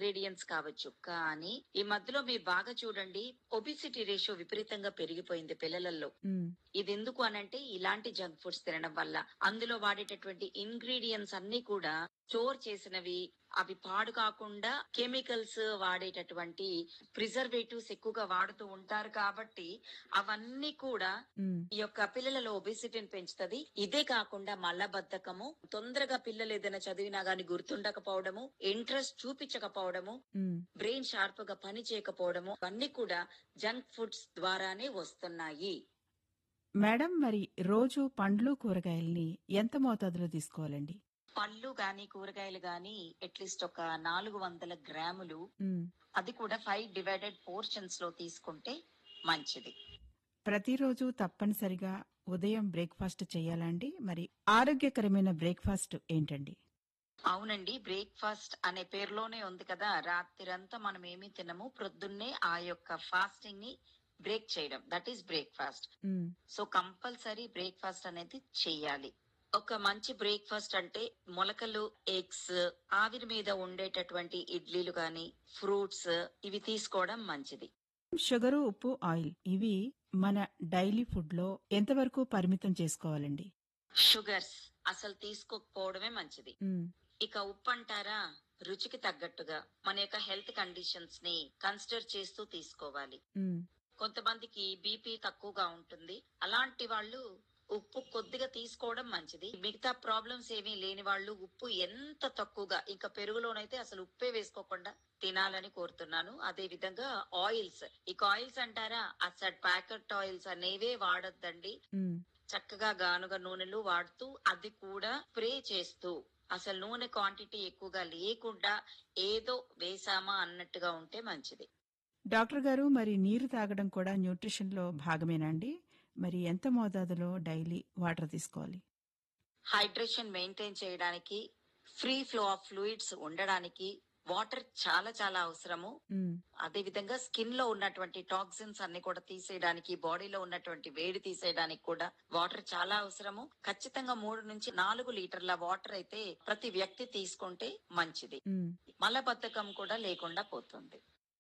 Ingredients కావచ్చు కానీ ఈ మధ్యలో మీరు బాగా చూడండి ఒబిసిటీ రేషియో విపరీతంగా పెరిగిపోయింది పిల్లలలో ఉమ్, ఇది ఎందుకు అనంటే ఇలాంటి జంక్ ఫుడ్స్ తినడం వల్ల అందులో వాడేటటువంటి ఇంగ్రీడియంట్స్ అన్ని కూడా స్టోర్ చేసినవి అవి పాడు కాకుండా కెమికల్స్ వాడేటటువంటి ప్రిజర్వేటివ్స్ ఎక్కువగా వాడుతూ ఉంటారు కాబట్టి అవన్నీ కూడా ఉమ్, ఈ యొక్క పిల్లలలో ఒబిసిటీని పెంచుతది ఇదే కాకుండా మల్లబద్ధకము తొందరగా పిల్లలు ఏదైనా చదివినా గాని గుర్తుండకపోవడము ఇంట్రెస్ట్ చూపించకపోవడము ఉమ్. బ్రెయిన్ షార్ప్ గా పని చేయకపోవడము అన్ని కూడా జంక్ ఫుడ్స్ ద్వారానే వస్తున్నాయి మేడం మరి రోజు పండ్లు కూరగాయల్ని ఎంత మోతాదులో తీసుకోవాలండి పళ్ళు గాని కూరగాయలు గాని అట్లీస్ట్ ఒక నాలుగు వందల గ్రాములు ఉమ్, అది కూడా ఫైవ్ డివైడెడ్ పోర్షన్స్ లో తీసుకుంటే మంచిది ప్రతిరోజు తప్పనిసరిగా ఉదయం బ్రేక్ఫాస్ట్ చేయాలండి మరి ఆరోగ్యకరమైన బ్రేక్ఫాస్ట్ ఏంటండి అవునండి బ్రేక్ఫాస్ట్ అనే పేరులోనే ఉంది కదా రాత్రిరంతా మనం ఏమీ తినము ప్రొద్దున్నే ఆ యొక్క ఫాస్టింగ్ ని బ్రేక్ చేయడం that is breakfast um, so compulsory breakfast అనేది చెయ్యాలి ఒక మంచి బ్రేక్ఫాస్ట్ అంటే మొలకలు ఎగ్స్ ఆవిరి మీద ఉండేటటువంటి ఇడ్లీలు గాని ఫ్రూట్స్ ఇవి తీసుకోవడం మంచిది షుగరు ఉప్పు ఆయిల్ ఇవి మన డైలీ ఫుడ్ లో ఎంతవరకు పరిమితం చేసుకోవాలండి షుగర్స్ అసలు తీసుకోకపోవడమే మంచిది ఉమ్, ఇక ఉప్పు అంటారా రుచికి తగ్గట్టుగా మన యొక్క హెల్త్ కండిషన్స్ ని కన్సిడర్ చేస్తూ తీసుకోవాలి ఉమ్, కొంతమందికి బీపీ తక్కువగా ఉంటుంది అలాంటి వాళ్ళు ఉప్పు కొద్దిగా తీసుకోవడం మంచిది మిగతా ప్రాబ్లమ్స్ ఏమీ లేని వాళ్ళు ఉప్పు ఎంత తక్కువగా ఇంకా పెరుగులోనైతే అసలు ఉప్పే వేసుకోకుండా తినాలని కోరుతున్నాను అదే విధంగా ఆయిల్స్ ఇక ఆయిల్స్ అంటారా అసలు ప్యాకెట్ ఆయిల్స్ అనేవే వాడొద్దండి ఉమ్. చక్కగా గానుగ నూనెలు వాడుతూ అది కూడా స్ప్రే చేస్తూ అసలు నూనె క్వాంటిటీ ఎక్కువగా లేకుండా ఏదో వేసామా అన్నట్టుగా ఉంటే మంచిది డాక్టర్ గారు మరి నీరు తాగడం కూడా న్యూట్రిషన్ లో భాగమేనండి మరి ఎంత మోతాదులో డైలీ వాటర్ తీసుకోవాలి హైడ్రేషన్ మెయింటైన్ చేయడానికి ఫ్రీ ఫ్లో ఆఫ్ ఫ్లూయిడ్స్ ఉండడానికి వాటర్ చాలా చాలా అవసరము ఉమ్, అదే విధంగా స్కిన్ లో ఉన్నటువంటి టాక్సిన్స్ అన్ని కూడా తీసేయడానికి బాడీలో ఉన్నటువంటి వేడి తీసేయడానికి కూడా వాటర్ చాలా అవసరము ఖచ్చితంగా మూడు నుంచి నాలుగు లీటర్ల వాటర్ అయితే ప్రతి వ్యక్తి తీసుకుంటే మంచిది ఉమ్. మలబద్ధకం కూడా లేకుండా పోతుంది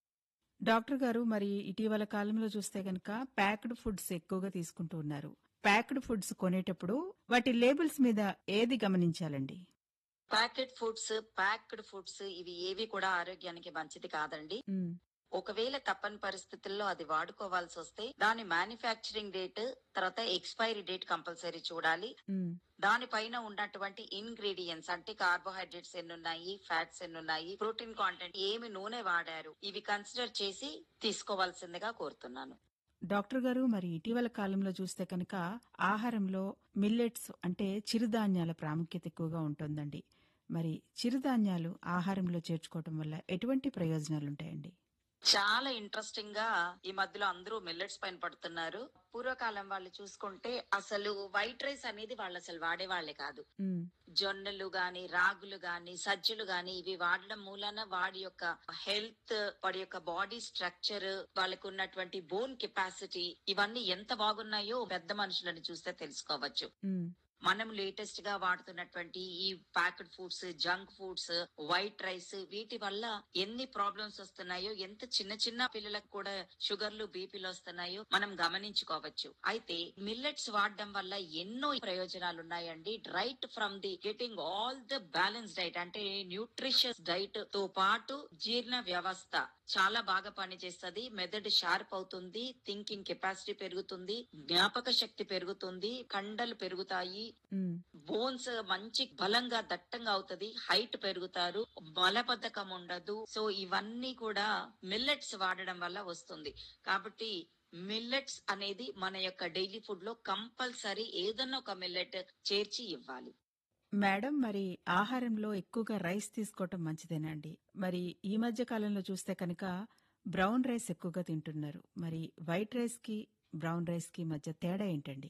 డాక్టర్ గారు మరి ఇటీవల కాలంలో చూస్తే గనక ప్యాక్డ్ ఫుడ్స్ ఎక్కువగా తీసుకుంటూ ఉన్నారు ప్యాక్డ్ ఫుడ్స్ కొనేటప్పుడు వాటి లేబుల్స్ మీద ఏది గమనించాలండి ప్యాకెట్ ఫుడ్స్ ప్యాక్డ్ ఫుడ్స్ ఇవి ఏవి కూడా ఆరోగ్యానికి మంచిది కాదండి ఉమ్, ఒకవేళ తప్పని పరిస్థితుల్లో అది వాడుకోవాల్సి వస్తే దాని మ్యానుఫ్యాక్చరింగ్ డేట్ తర్వాత ఎక్స్పైరీ డేట్ కంపల్సరీ చూడాలి ఉమ్, దానిపైన ఉన్నటువంటి ఇంగ్రీడియంట్స్ అంటే కార్బోహైడ్రేట్స్ ఎన్ని ఉన్నాయి ఫ్యాట్స్ ఎన్ని ఉన్నాయి ప్రోటీన్ కాంటెంట్ ఏమి నూనె వాడారు ఇవి కన్సిడర్ చేసి తీసుకోవాల్సిందిగా కోరుతున్నాను డాక్టర్ గారు మరి ఇటీవల కాలంలో చూస్తే కనుక ఆహారంలో మిల్లెట్స్ అంటే చిరుధాన్యాల ప్రాముఖ్యత ఎక్కువగా ఉంటుందండి మరి చిరుధాన్యాలు ఆహారంలో చేర్చుకోవటం వల్ల ఎటువంటి ప్రయోజనాలు ఉంటాయండి చాలా ఇంట్రెస్టింగ్ గా ఈ మధ్యలో అందరూ మిల్లెట్స్ పైన పడుతున్నారు పూర్వకాలం వాళ్ళు చూసుకుంటే అసలు వైట్ రైస్ అనేది వాళ్ళు అసలు వాడేవాళ్లే కాదు ఉమ్, జొన్నలు గాని రాగులు గాని సజ్జలు గాని ఇవి వాడడం మూలాన వాడి యొక్క హెల్త్ వాడి యొక్క బాడీ స్ట్రక్చర్ వాళ్ళకు ఉన్నటువంటి బోన్ కెపాసిటీ ఇవన్నీ ఎంత బాగున్నాయో పెద్ద మనుషులను చూస్తే తెలుసుకోవచ్చు ఉమ్, మనం లేటెస్ట్ గా వాడుతున్నటువంటి ఈ packed foods junk foods white rice వీటి వల్ల ఎన్ని ప్రాబ్లమ్స్ వస్తున్నాయో ఎంత చిన్న చిన్న పిల్లలకు కూడా షుగర్లు బీపీలు వస్తున్నాయో మనం గమనించుకోవచ్చు అయితే మిల్లెట్స్ వాడడం వల్ల ఎన్నో ప్రయోజనాలు ఉన్నాయండి right from the getting all the balance diet అంటే న్యూట్రిషియస్ డైట్ తో పాటు జీర్ణ వ్యవస్థ చాలా బాగా పనిచేస్తది మెదడు షార్ప్ అవుతుంది థింకింగ్ కెపాసిటీ పెరుగుతుంది జ్ఞాపక శక్తి పెరుగుతుంది కండలు పెరుగుతాయి ఉమ్, బోన్స్ మంచి బలంగా దట్టంగా అవుతది హైట్ పెరుగుతారు మలబద్ధకం ఉండదు సో ఇవన్నీ కూడా మిల్లెట్స్ వాడడం వల్ల వస్తుంది కాబట్టి మిల్లెట్స్ అనేది మన యొక్క డైలీ ఫుడ్ లో కంపల్సరీ ఏదన్నా ఒక మిల్లెట్ చేర్చి ఇవ్వాలి మేడం మరి ఆహారంలో ఎక్కువగా రైస్ తీసుకోవటం మంచిదేనండి మరి ఈ మధ్య కాలంలో చూస్తే కనుక బ్రౌన్ రైస్ ఎక్కువగా తింటున్నారు మరి వైట్ రైస్ కి బ్రౌన్ రైస్ కి మధ్య తేడా ఏంటండి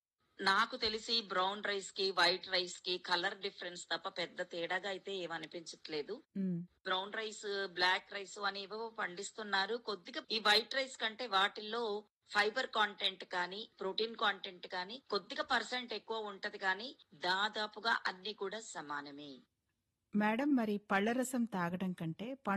నాకు తెలిసి బ్రౌన్ రైస్ కి వైట్ రైస్ కి కలర్ డిఫరెన్స్ తప్ప పెద్ద తేడాగా అయితే ఏమనిపించట్లేదు um, brown rice black rice అనేవో పండిస్తున్నారు కొద్దిగా ఈ వైట్ రైస్ కంటే వాటిల్లో ఫైబర్ కాంటెంట్ కానీ ప్రోటీన్ కాంటెంట్ కానీ కొద్దిగా పర్సెంట్ ఎక్కువ ఉంటది కానీ దాదాపుగా అన్ని కూడా సమానమే మేడం మరి పళ్ల రసం తాగడం కంటే